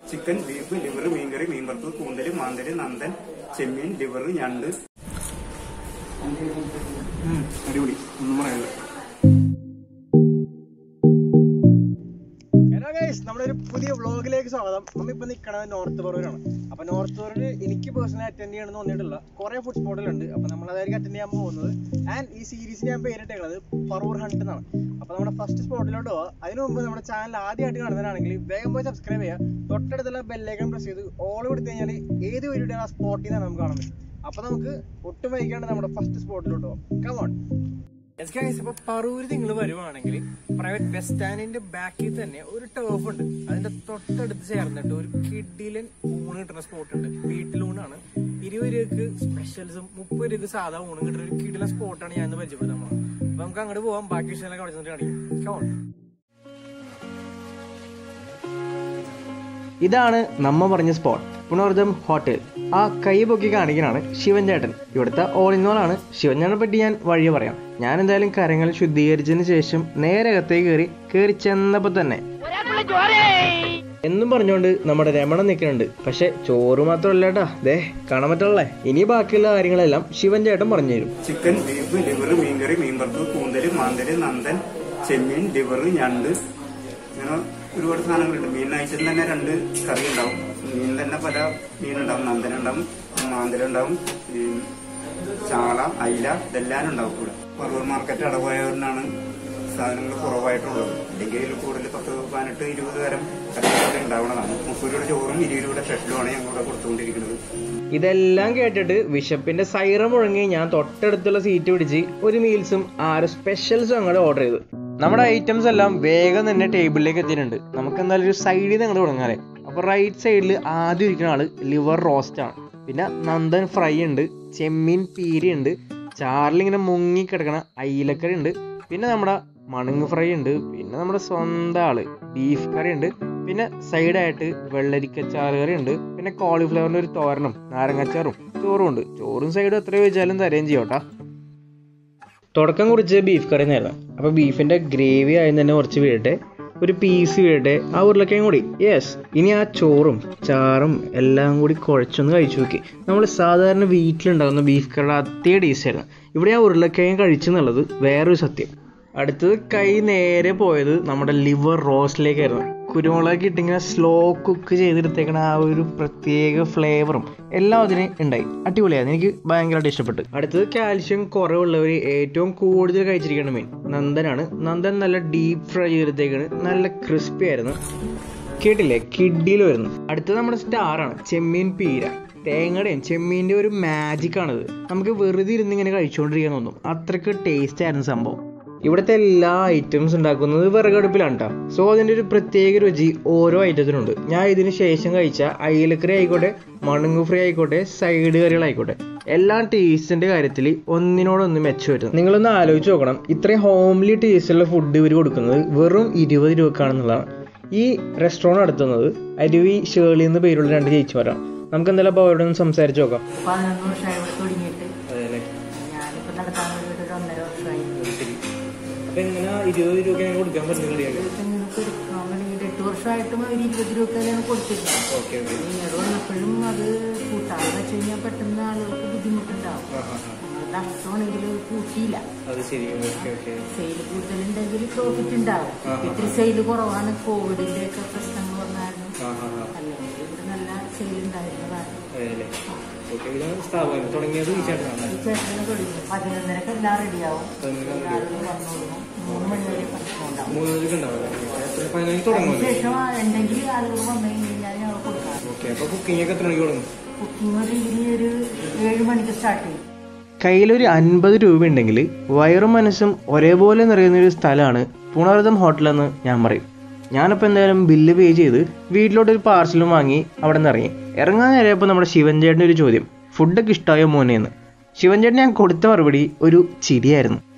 Chicken beef liver മീൻകറി മീൻപറുത്ത് കൂന്തല് മാന്തല് നന്ദൻ ചെമ്മീൻ liver ഞണ്ട് ഉം, അടിപൊളി ഒന്നും പറയാനില്ല ഹലോ ഗൈസ് നമ്മുടെ ഒരു പുതിയ വ്ളോഗിലേക്ക് സ്വാഗതം നമ്മ ഇപ്പൊ നിൽക്കണത് നോർത്ത് പറവൂരാണ് അപ്പൊ നോർത്ത് പറവൂര് എനിക്ക് പേഴ്സണലി അറ്റൻഡ് ചെയ്യണമെന്ന് തോന്നിയിട്ടുള്ള കുറെ ഫുഡ് സ്പോട്ടുകളുണ്ട് അപ്പൊ നമ്മൾ അതായിരിക്കും അറ്റൻഡ് ചെയ്യാൻ പോകുന്നത് ആൻഡ് ഈ സീരീസിന് ഞാൻ പേരിട്ടേക്കുന്നത് പറവൂർ ഹണ്ട് എന്നാണ് അപ്പൊ നമ്മുടെ ഫസ്റ്റ് സ്പോട്ടിലോട്ട് പോവാം അതിനു മുമ്പ് നമ്മുടെ ചാനൽ ആദ്യമായിട്ട് കാണുന്നവരാണെങ്കിൽ വേഗം പോയി സബ്സ്ക്രൈബ് ചെയ്യുക തൊട്ടടുത്തുള്ള ബെല്ലേക്കൺ പ്രസ് ചെയ്ത് ഓൾ കൊടുത്തു കഴിഞ്ഞാൽ ഏത് വീഡിയോ ആ സ്പോട്ടിൽ നിന്നാണ് നമുക്ക് കാണാൻ പറ്റും അപ്പൊ നമുക്ക് ഒട്ടും വൈകാണ്ട് നമ്മുടെ ഫസ്റ്റ് സ്പോട്ടിലോട്ട് പോവാം കമോൺ ഇപ്പൊ പറൂര് നിങ്ങൾ വരുവാണെങ്കിൽ പ്രൈവറ്റ് ബസ് സ്റ്റാൻഡിന്റെ ബാക്കിൽ തന്നെ ഒരു ടേഫ് ഉണ്ട് അതിന്റെ തൊട്ടടുത്ത് ചേർന്നിട്ട് ഒരു കിഡിലൻ ഊണ് കിട്ടുന്ന സ്പോട്ട് ഉണ്ട് വീട്ടിലൂണാണ് ഇരുപത് രൂപക്ക് സ്പെഷ്യൽസും മുപ്പത് രൂപക്ക് സാധാ ഊണും കിട്ടുന്ന ഒരു കിഡിലൻ സ്പോട്ടാണ് ഞാൻ ഇന്ന് പരിചയപ്പെടുത്താൻ പോകുന്നത് അപ്പൊ നമുക്ക് അങ്ങോട്ട് പോവാം ബാക്കി വിഷയങ്ങളൊക്കെ അവിടെ ചെന്നിട്ട് കാണിക്കും Come on. ഇതാണ് നമ്മ പറഞ്ഞ സ്പോട്ട് പുണർദം ഹോട്ടൽ ആ കൈ പൊക്കി കാണിക്കാനാണ് ശിവൻ ചേട്ടൻ ഇവിടുത്തെ ഓൾ ഇൻ ഓൾ ആണ് ശിവൻ ചേട്ടനെ പറ്റി ഞാൻ വഴിയെ പറയാം ഞാൻ എന്തായാലും കരങ്ങൾ ശുദ്ധീകരിച്ചതിന് ശേഷം നേരെ അകത്തേക്ക് കയറി കയറി ചെന്നപ്പോ തന്നെ എന്നും പറഞ്ഞുകൊണ്ട് നമ്മുടെ രമണ നിൽക്കുന്നുണ്ട് പക്ഷെ ചോറ് മാത്രമല്ല കേട്ടാ ദേ കാണാൻ പറ്റുള്ളേ ഇനി ബാക്കിയുള്ള കാര്യങ്ങളെല്ലാം ശിവൻ ചേട്ടൻ പറഞ്ഞു തരും ചിക്കൻ ബീഫ് ലിവർ മീൻകറി മീൻപറുത്ത് കൂന്തല് മാന്തല് നന്ദൻ ചെമ്മീൻ ലിവർ ഞണ്ട് ഇങ്ങനെ ഒരുപാട് സാധനങ്ങളുണ്ട് മീൻ ഐറ്റം തന്നെ രണ്ട് കറി ഉണ്ടാവും മീൻ തന്നെ പല മീനുണ്ടാവും നന്ദൻ ഉണ്ടാവും മാന്തലുണ്ടാവും ഈ ചാള അയില ഇതെല്ലാം ഉണ്ടാവും ഇവിടെ പറവൂർ മാർക്കറ്റ് അടവായവരിനാണ് സാധനങ്ങൾ കുറവായിട്ടുള്ളത് അല്ലെങ്കിൽ ഇതിൽ കൂടുതൽ പത്ത് പതിനെട്ട് ഇരുപത് തരം കറികളൊക്കെ ഉണ്ടാവുന്നതാണ് മുപ്പത് രൂപയുടെ ചോറും ഇരുപത് രൂപയുടെ സ്പെഷ്യലുമാണ് ഞങ്ങളിവിടെ കൊടുത്തുകൊണ്ടിരിക്കുന്നത് ഇതെല്ലാം കേട്ടിട്ട് വിശപ്പിന്റെ സൈറ മുഴങ്ങി ഞാൻ തൊട്ടടുത്തുള്ള സീറ്റ് പിടിച്ച് ഒരു മീൽസും ആറ് സ്പെഷ്യൽസും അങ്ങോട്ട് ഓർഡർ ചെയ്തു നമ്മുടെ ഐറ്റംസ് എല്ലാം വേഗം തന്നെ ടേബിളിലേക്ക് എത്തിയിട്ടുണ്ട് നമുക്ക് എന്തായാലും ഒരു സൈഡിൽ നിന്ന് അങ്ങോട്ട് തുടങ്ങാല്ലേ അപ്പൊ റൈറ്റ് സൈഡിൽ ആദ്യം ഇരിക്കുന്ന ആള് ലിവർ റോസ്റ്റ് ആണ് പിന്നെ നന്ദൻ ഫ്രൈ ഉണ്ട് ചെമ്മീൻ പീരി ഉണ്ട് ചാറിൽ ഇങ്ങനെ മുങ്ങി കിടക്കണ അയിലക്കറി ഉണ്ട് പിന്നെ നമ്മുടെ മണങ്ങ് ഫ്രൈ ഉണ്ട് പിന്നെ നമ്മുടെ സ്വന്തം ആള് ബീഫ് കറി ഉണ്ട് പിന്നെ സൈഡായിട്ട് വെള്ളരിക്കച്ചാറ് കറി ഉണ്ട് പിന്നെ കോളിഫ്ലവറിന്റെ ഒരു തോരനും നാരങ്ങച്ചാറും ചോറും ഉണ്ട് ചോറും സൈഡും എത്ര ചോദിച്ചാലും തരുകയും ചെയ്യോട്ടാ തുടക്കം കുറിച്ച് ബീഫ് കറി നേരം അപ്പൊ ബീഫിന്റെ ഗ്രേവി ആയി തന്നെ കുറച്ച് വീഴട്ടെ ഒരു പീസ് വീഴട്ടെ ആ ഉരുളക്കയും കൂടി യെസ് ഇനി ആ ചോറും ചാറും എല്ലാം കൂടി കുഴച്ചൊന്ന് കഴിച്ചു നോക്കി നമ്മൾ സാധാരണ വീട്ടിലുണ്ടാകുന്ന ബീഫ് കറിയുടെ അതേ ടേസ്റ്റ് ആയിരുന്നു ഇവിടെ ആ ഉരുളക്കയും കഴിച്ചെന്നുള്ളത് വേറൊരു സത്യം അടുത്തത് കൈ നേരെ പോയത് നമ്മുടെ ലിവർ റോസ്റ്റിലേക്കായിരുന്നു കുരുമുളക് ഇട്ടിങ്ങനെ സ്ലോ കുക്ക് ചെയ്തെടുത്തേക്കണ ആ ഒരു പ്രത്യേക ഫ്ലേവറും എല്ലാം അതിന് ഉണ്ടായി അടിപൊളിയായിരുന്നു എനിക്ക് ഭയങ്കരമായിട്ട് ഇഷ്ടപ്പെട്ടു അടുത്തത് കാൽഷ്യം കുറവുള്ളവർ ഏറ്റവും കൂടുതൽ കഴിച്ചിരിക്കുന്ന മീൻ നന്ദനാണ് നന്ദൻ നല്ല ഡീപ്പ് ഫ്രൈ ചെയ്തെടുത്തേക്കാണ് നല്ല ക്രിസ്പി ആയിരുന്നു കേട്ടില്ലേ കിഡിയിൽ വരുന്നു അടുത്തത് നമ്മുടെ സ്റ്റാർ ആണ് ചെമ്മീൻ പീര തേങ്ങയുടെയും ചെമ്മീൻ്റെ ഒരു മാജിക് ആണിത് നമുക്ക് വെറുതെ ഇരുന്ന് ഇങ്ങനെ കഴിച്ചുകൊണ്ടിരിക്കാൻ തോന്നും അത്രയ്ക്ക് ടേസ്റ്റ് ആയിരുന്നു സംഭവം ഇവിടുത്തെ എല്ലാ ഐറ്റംസ് ഉണ്ടാക്കുന്നത് വിറകടുപ്പിലാണ് കേട്ടോ സോ അതിൻ്റെ ഒരു പ്രത്യേക രുചി ഓരോ ഐറ്റത്തിനുണ്ട് ഞാൻ ഇതിന് ശേഷം കഴിച്ച അയിലക്കറി ആയിക്കോട്ടെ മണങ്ങു ഫ്രൈ ആയിക്കോട്ടെ സൈഡ് കറികളായിക്കോട്ടെ എല്ലാം ടേസ്റ്റിന്റെ കാര്യത്തിൽ ഒന്നിനോടൊന്ന് മെച്ചം വരുന്നു നിങ്ങളൊന്ന് ആലോചിച്ച് നോക്കണം ഇത്രയും ഹോംലി ടേസ്റ്റുള്ള ഫുഡ് ഇവർ കൊടുക്കുന്നത് വെറും ഇരുപത് രൂപക്കാണെന്നുള്ളതാണ് ഈ റെസ്റ്റോറൻറ്റ് നടത്തുന്നത് അരുവി ഷേളി എന്ന് പേരുള്ള രണ്ട് ചേച്ചിമാരാണ് നമുക്ക് എന്തായാലും അപ്പോൾ അവരോട് ഒന്ന് സംസാരിച്ച് നോക്കാം പതിനൊന്ന് വർഷമായി ഇവിടെ തുടങ്ങിയിട്ട് അതെ ഞാനിപ്പോൾ നടത്താൻ വേണ്ടിയിട്ട് ഒരു ഒന്നര വർഷമായി അപ്പൊ എങ്ങനെ ഇരുപത് രൂപ കൊടുക്കാൻ പറ്റുന്ന കറിയാണ് ഇങ്ങനെ കൊടുക്കാൻ വേണ്ടിയിട്ട് എട്ട് വർഷമായിട്ടും ഒരു ഇരുപത് രൂപ തന്നെയാണ് കൊടുത്തിരുന്നത് ഓക്കെ ഓക്കെ പിന്നീട് വന്നപ്പോഴും അത് കൂട്ടാന്ന് വെച്ച് കഴിഞ്ഞാൽ പെട്ടെന്ന് ആളുകൾക്ക് ബുദ്ധിമുട്ടുണ്ടാവും നമ്മൾ നഷ്ടമാണെങ്കിൽ കൂട്ടിയില്ല അത് ശരി ഓക്കെ ഓക്കെ സെയിൽ കൂടുതലുണ്ടെങ്കിൽ പ്രോഫിറ്റ് ഉണ്ടാവും ഇത്തിരി സെയിൽ കുറവാണ് കോവിഡിന്റെ ഒക്കെ പ്രശ്നങ്ങൾ വന്നായിരുന്നു ആ ആ ആ അല്ലെങ്കിൽ ഇവിടെ നല്ല സെയിൽ ഉണ്ടായിരുന്നതാണ് അതെയല്ലേ ഓക്കെ ഇതാണ് സ്ഥാപനം തുടങ്ങിയത് ഈ ചേട്ടനാണ് ഈ ചേട്ടനെ തുടങ്ങി പതിനൊന്നരക്ക് എല്ലാം റെഡിയാവും ആളുകൾ വന്നോളും മൂന്ന് മണി വരെ ഭക്ഷണം ഉണ്ടാവും മൂന്ന് പേർക്ക് ഉണ്ടാവില്ല എത്ര പതിനഞ്ച് തുടങ്ങുമല്ലോ അതിനുശേഷം എന്തെങ്കിലും ആളുകൾ വന്നു കഴിഞ്ഞാൽ ഞങ്ങൾ കൊടുക്കാം ഓക്കെ അപ്പൊ കുക്കിംഗ് ഒക്കെ എത്ര മണിക്ക് തുടങ്ങും കുക്കിംഗ് ഒരു ഇനി ഒരു ഏഴ് മണിക്ക് സ്റ്റാർട്ട് ചെയ്യും കയ്യിലൊരു അൻപത് രൂപ ഉണ്ടെങ്കിൽ വയറും മനസ്സും ഒരേപോലെ നിറയുന്ന ഒരു സ്ഥലമാണ് പുണർദം ഹോട്ടലെന്ന് ഞാൻ പറയും ഞാനപ്പോൾ എന്തായാലും ബില്ല് പേ ചെയ്ത് വീട്ടിലോട്ട് ഒരു പാർസലും വാങ്ങി അവിടെ നിന്ന് ഇറങ്ങി ഇറങ്ങാൻ നേരപ്പോൾ നമ്മുടെ ശിവൻ ചേട്ടൻ്റെ ഒരു ചോദ്യം ഫുഡൊക്കെ ഇഷ്ടമായോ മോനെ എന്ന് ശിവൻ ചേട്ടൻ ഞാൻ കൊടുത്ത മറുപടി ഒരു ചിരിയായിരുന്നു